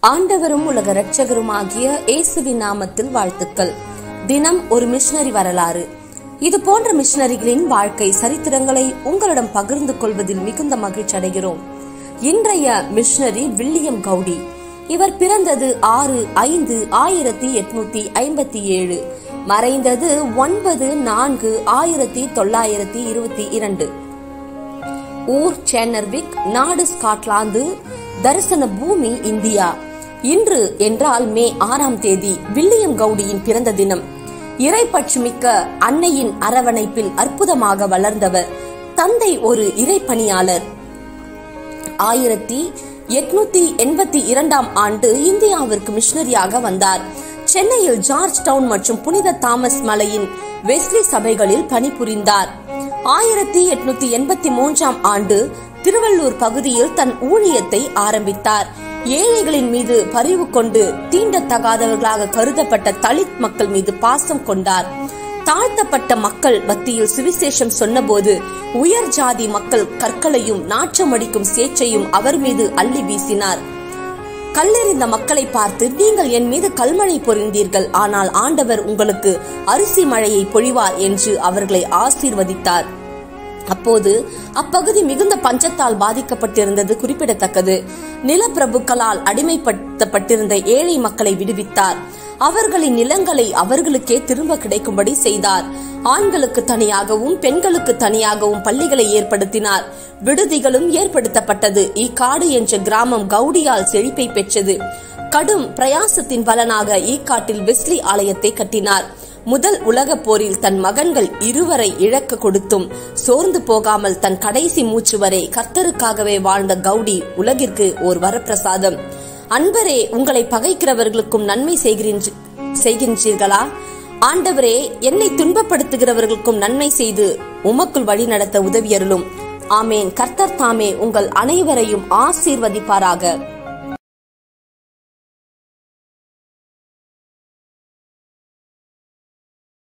ஆண்டவரும் உலக இரட்சகருமாகிய இயேசுவின் நாமத்தில் வாழ்த்துக்கள் தினம் ஒரு மிஷனரி வரலாறு இது போன்ற மிஷனரிகளின் வாழ்க்கை சரித்திரங்களை உங்களிடம் பகிர்ந்து கொள்வதில் மிகுந்த மகிழ்ச்சி அடைகிறோம் இன்றைய மிஷனரி வில்லியம் கவுடி இவர் பிறந்தது ஆறு ஐந்து ஆயிரத்தி எட்நூத்தி ஐம்பத்தி ஏழு மறைந்தது ஒன்பது நான்கு ஆயிரத்தி தொள்ளாயிரத்தி இருபத்தி இரண்டு ஊர் சேனர்விக் நாடு ஸ்காட்லாந்து தரிசன பூமி இந்தியா இன்று என்றால் மே ஆறாம் தேதி வில்லியம் கவுடியின் பிறந்த தினம் இறைப்பற்று மிக்க அன்னையின் அரவணைப்பில் அற்புதமாக வளர்ந்தவர் தந்தை ஒரு இறைப்பணியாளர் ஆயிரத்தி எட்நூத்தி எண்பத்தி இரண்டாம் ஆண்டு இந்தியாவிற்கு மிஷனரியாக வந்தார் சென்னையில் ஜார்ஜ் டவுன் மற்றும் புனித தாமஸ் மலையின் வெஸ்லி சபைகளில் பணிபுரிந்தார் ஆயிரத்தி எட்நூத்தி எண்பத்தி மூன்றாம் ஆண்டு திருவள்ளூர் பகுதியில் தன் ஊழியத்தை ஆரம்பித்தார் ஏழைகளின் மீது பரிவு கொண்டு தீண்டத்தகாதவர்களாக கருதப்பட்ட தலித் மக்கள் மீது பாசம் கொண்டார் தாழ்த்தப்பட்ட மக்கள் மத்தியில் சுவிசேஷம் சொன்னபோது உயர் ஜாதி மக்கள் கற்களையும் நாற்றமடிக்கும் சேற்றையும் அவர் மீது அள்ளி வீசினார் கல்லெறிந்த மக்களை பார்த்து நீங்கள் என் மீது கல்மழை பொழிந்தீர்கள் ஆனால் ஆண்டவர் உங்களுக்கு அரிசி மழையை பொழிவார் என்று அவர்களை ஆசீர்வதித்தார் அப்போது அப்பகுதி மிகுந்த பஞ்சத்தால் பாதிக்கப்பட்டிருந்தது குறிப்பிடத்தக்கது நிலப்பிரபுக்களால் அடிமைப்படுத்தப்பட்டிருந்த ஏழை மக்களை விடுவித்தார் அவர்களின் நிலங்களை அவர்களுக்கே திரும்ப கிடைக்கும்படி செய்தார் ஆண்களுக்கு தனியாகவும் பெண்களுக்கு தனியாகவும் பள்ளிகளை ஏற்படுத்தினார் விடுதிகளும் ஏற்படுத்தப்பட்டது இக்காடு என்ற கிராமம் கவுடியால் செழிப்பை பெற்றது கடும் பிரயாசத்தின் பலனாக ஈக்காட்டில் வெஸ்லி ஆலயத்தை கட்டினார் முதல் உலகப் போரில் தன் மகன்கள் இருவரை இழக்க கொடுத்தும் சோர்ந்து போகாமல் தன் கடைசி மூச்சு வரை கர்த்தருக்காகவே வாழ்ந்த கவுடி உலகிற்கு ஓர் வரப்பிரசாதம் அன்பரே உங்களை பகைக்கிறவர்களுக்கும் நன்மை செய்கின்றீர்களா ஆண்டவரே என்னை துன்பப்படுத்துகிறவர்களுக்கும் நன்மை செய்து உமக்குள் வழி நடத்த உதவியருளும் ஆமேன் கர்த்தர் தாமே உங்கள் அனைவரையும் ஆசீர்வதிப்பாராக